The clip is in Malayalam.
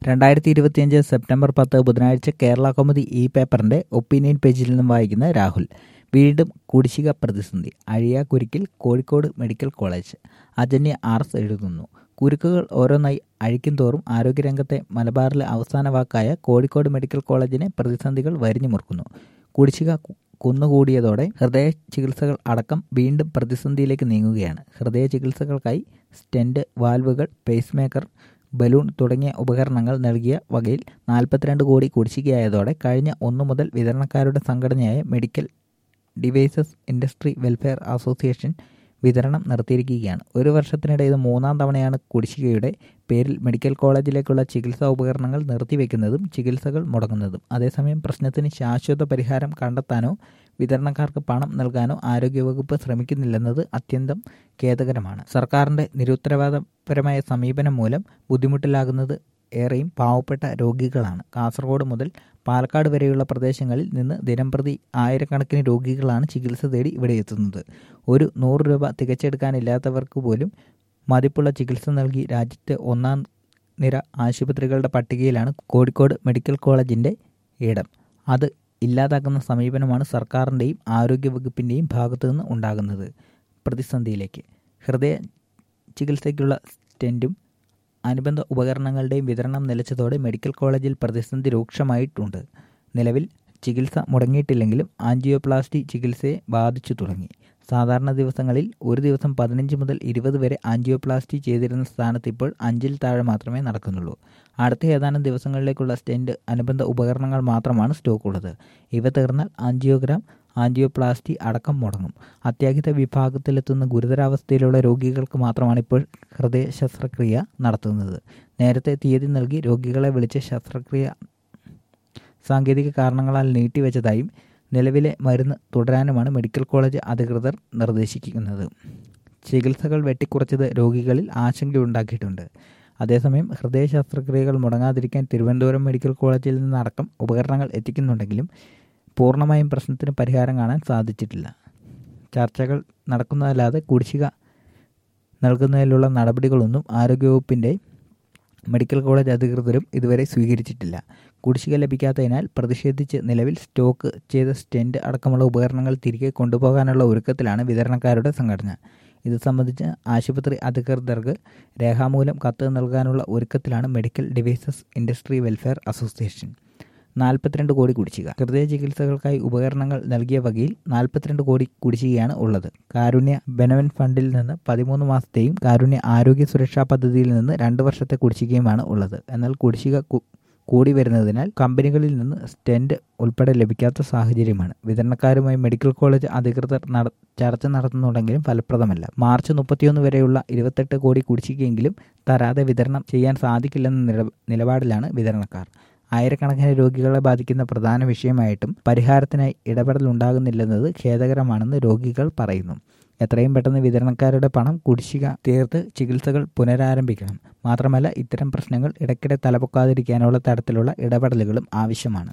രണ്ടായിരത്തി ഇരുപത്തിയഞ്ച് സെപ്റ്റംബർ പത്ത് ബുധനാഴ്ച കേരള കൗമുദി ഇ പേപ്പറിന്റെ ഒപ്പീനിയൻ പേജിൽ നിന്നും വായിക്കുന്ന രാഹുൽ വീണ്ടും കുടിശ്ശിക പ്രതിസന്ധി അഴിയാക്കുരുക്കിൽ Kozhikode medical college Ajanya R S എഴുതുന്നു കുരുക്കുകൾ ഓരോന്നായി അഴിക്കും തോറും ആരോഗ്യരംഗത്തെ മലബാറിലെ അവസാന വാക്കായ കോഴിക്കോട് മെഡിക്കൽ കോളേജിനെ പ്രതിസന്ധികൾ വരിഞ്ഞു മുറുക്കുന്നു കുടിശ്ശിക കുന്നുകൂടിയതോടെ ഹൃദയ ചികിത്സകൾ അടക്കം വീണ്ടും പ്രതിസന്ധിയിലേക്ക് നീങ്ങുകയാണ് ഹൃദയ ചികിത്സകൾക്കായി സ്റ്റെന്റ് വാൽവുകൾ പേസ് മേക്കർ ബലൂൺ തുടങ്ങിയ ഉപകരണങ്ങൾ നൽകിയ വകയിൽ നാൽപ്പത്തിരണ്ട് കോടി കുടിശ്ശികയായതോടെ കഴിഞ്ഞ ഒന്നു മുതൽ വിതരണക്കാരുടെ സംഘടനയായ medical devices industry welfare association വിതരണം നിർത്തിയിരിക്കുകയാണ് ഒരു വർഷത്തിനിടെ ഇത് മൂന്നാം തവണയാണ് കുടിശ്ശികയുടെ പേരിൽ മെഡിക്കൽ കോളേജിലേക്കുള്ള ചികിത്സാ ഉപകരണങ്ങൾ നിർത്തിവെക്കുന്നതും ചികിത്സകൾ മുടങ്ങുന്നതും അതേസമയം പ്രശ്നത്തിന് ശാശ്വത പരിഹാരം കണ്ടെത്താനോ വിതരണക്കാർക്ക് പണം നൽകാനോ ആരോഗ്യവകുപ്പ് ശ്രമിക്കുന്നില്ലെന്നത് അത്യന്തം ഖേദകരമാണ് സർക്കാരിന്റെ നിരുത്തരവാദപരമായ സമീപനം മൂലം ബുദ്ധിമുട്ടിലാകുന്നത് ഏറെയും പാവപ്പെട്ട രോഗികളാണ് കാസർഗോഡ് മുതൽ പാലക്കാട് വരെയുള്ള പ്രദേശങ്ങളിൽ നിന്ന് ദിനംപ്രതി ആയിരക്കണക്കിന് രോഗികളാണ് ചികിത്സ തേടി ഇവിടെ എത്തുന്നത് ഒരു നൂറ് രൂപ തികച്ചെടുക്കാനില്ലാത്തവർക്ക് പോലും മതിപ്പുള്ള ചികിത്സ നൽകി രാജ്യത്തെ ഒന്നാം നിര ആശുപത്രികളുടെ പട്ടികയിലാണ് കോഴിക്കോട് മെഡിക്കൽ കോളേജിൻ്റെ ഇടം അത് ഇല്ലാതാക്കുന്ന സമീപനമാണ് സർക്കാരിൻ്റെയും ആരോഗ്യവകുപ്പിൻ്റെയും ഭാഗത്തു നിന്ന് ഉണ്ടാകുന്നത് പ്രതിസന്ധിയിലേക്ക് ഹൃദയ ചികിത്സയ്ക്കുള്ള സ്റ്റെൻറ്റും അനുബന്ധ ഉപകരണങ്ങളുടെയും വിതരണം നിലച്ചതോടെ മെഡിക്കൽ കോളേജിൽ പ്രതിസന്ധി രൂക്ഷമായിട്ടുണ്ട് നിലവിൽ ചികിത്സ മുടങ്ങിയിട്ടില്ലെങ്കിലും ആൻജിയോപ്ലാസ്റ്റി ചികിത്സയെ ബാധിച്ചു തുടങ്ങി സാധാരണ ദിവസങ്ങളിൽ ഒരു ദിവസം പതിനഞ്ച് മുതൽ ഇരുപത് വരെ ആൻജിയോപ്ലാസ്റ്റി ചെയ്തിരുന്ന സ്ഥാനത്ത് ഇപ്പോൾ അഞ്ചിൽ താഴെ മാത്രമേ നടക്കുന്നുള്ളൂ അടുത്ത ഏതാനും ദിവസങ്ങളിലേക്കുള്ള സ്റ്റെൻറ്റ് അനുബന്ധ ഉപകരണങ്ങൾ മാത്രമാണ് സ്റ്റോക്കുള്ളത് ഇവ തീർന്നാൽ ആൻജിയോഗ്രാം ആൻജിയോപ്ലാസ്റ്റി അടക്കം മുടങ്ങും അത്യാഹിത വിഭാഗത്തിലെത്തുന്ന ഗുരുതരാവസ്ഥയിലുള്ള രോഗികൾക്ക് മാത്രമാണ് ഇപ്പോൾ ഹൃദയ ശസ്ത്രക്രിയ നടത്തുന്നത് നേരത്തെ തീയതി നൽകി രോഗികളെ വിളിച്ച് ശസ്ത്രക്രിയ സാങ്കേതിക കാരണങ്ങളാൽ നീട്ടിവെച്ചതായും നിലവിലെ മരുന്ന് തുടരാനുമാണ് മെഡിക്കൽ കോളേജ് അധികൃതർ നിർദ്ദേശിക്കുന്നത് ചികിത്സകൾ വെട്ടിക്കുറച്ചത് രോഗികളിൽ ആശങ്കയുണ്ടാക്കിയിട്ടുണ്ട് അതേസമയം ഹൃദയ ശസ്ത്രക്രിയകൾ മുടങ്ങാതിരിക്കാൻ തിരുവനന്തപുരം മെഡിക്കൽ കോളേജിൽ നിന്നടക്കം ഉപകരണങ്ങൾ എത്തിക്കുന്നുണ്ടെങ്കിലും പൂർണ്ണമായും പ്രശ്നത്തിന് പരിഹാരം കാണാൻ സാധിച്ചിട്ടില്ല ചർച്ചകൾ നടക്കുന്നതല്ലാതെ കുടിശ്ശിക നൽകുന്നതിലുള്ള നടപടികളൊന്നും ആരോഗ്യവകുപ്പിൻ്റെ മെഡിക്കൽ കോളേജ് അധികൃതരും ഇതുവരെ സ്വീകരിച്ചിട്ടില്ല കുടിശ്ശിക ലഭിക്കാത്തതിനാൽ പ്രതിഷേധിച്ച് നിലവിൽ സ്റ്റോക്ക് ചെയ്ത സ്റ്റെൻറ്റ് അടക്കമുള്ള ഉപകരണങ്ങൾ തിരികെ കൊണ്ടുപോകാനുള്ള ഒരുക്കത്തിലാണ് വിതരണക്കാരുടെ സംഘടന ഇത് സംബന്ധിച്ച് ആശുപത്രി അധികൃതർക്ക് രേഖാമൂലം കത്ത് നൽകാനുള്ള ഒരുക്കത്തിലാണ് medical devices industry welfare association നാൽപ്പത്തിരണ്ട് കോടി കുടിശ്ശിക ഹൃദയ ചികിത്സകൾക്കായി ഉപകരണങ്ങൾ നൽകിയ വകയിൽ നാൽപ്പത്തിരണ്ട് കോടി കുടിശ്ശികയാണ് ഉള്ളത് കാരുണ്യ ബെനവൻ ഫണ്ടിൽ നിന്ന് പതിമൂന്ന് മാസത്തെയും കാരുണ്യ ആരോഗ്യ സുരക്ഷാ പദ്ധതിയിൽ നിന്ന് രണ്ട് വർഷത്തെ കുടിശ്ശികയുമാണ് ഉള്ളത് എന്നാൽ കുടിശ്ശിക കൂടി വരുന്നതിനാൽ കമ്പനികളിൽ നിന്ന് സ്റ്റെൻറ്റ് ഉൾപ്പെടെ ലഭിക്കാത്ത സാഹചര്യമാണ് വിതരണക്കാരുമായി മെഡിക്കൽ കോളേജ് അധികൃതർ നട ചർച്ച നടത്തുന്നുണ്ടെങ്കിലും ഫലപ്രദമല്ല മാർച്ച് മുപ്പത്തിയൊന്ന് വരെയുള്ള ഇരുപത്തെട്ട് കോടി കുടിശ്ശികയെങ്കിലും തരാതെ വിതരണം ചെയ്യാൻ സാധിക്കില്ലെന്ന നിലപാടിലാണ് വിതരണക്കാർ ആയിരക്കണക്കിന് രോഗികളെ ബാധിക്കുന്ന പ്രധാന വിഷയമായിട്ടും പരിഹാരത്തിനായി ഇടപെടൽ ഉണ്ടാകുന്നില്ലെന്നത് ഖേദകരമാണെന്ന് രോഗികൾ പറയുന്നു എത്രയും പെട്ടെന്ന് വിതരണക്കാരുടെ പണം കുടിശ്ശിക തീർത്ത് ചികിത്സകൾ പുനരാരംഭിക്കണം മാത്രമല്ല ഇത്തരം പ്രശ്നങ്ങൾ ഇടയ്ക്കിടെ തലപൊക്കാതിരിക്കാനുള്ള തരത്തിലുള്ള ഇടപെടലുകളും ആവശ്യമാണ്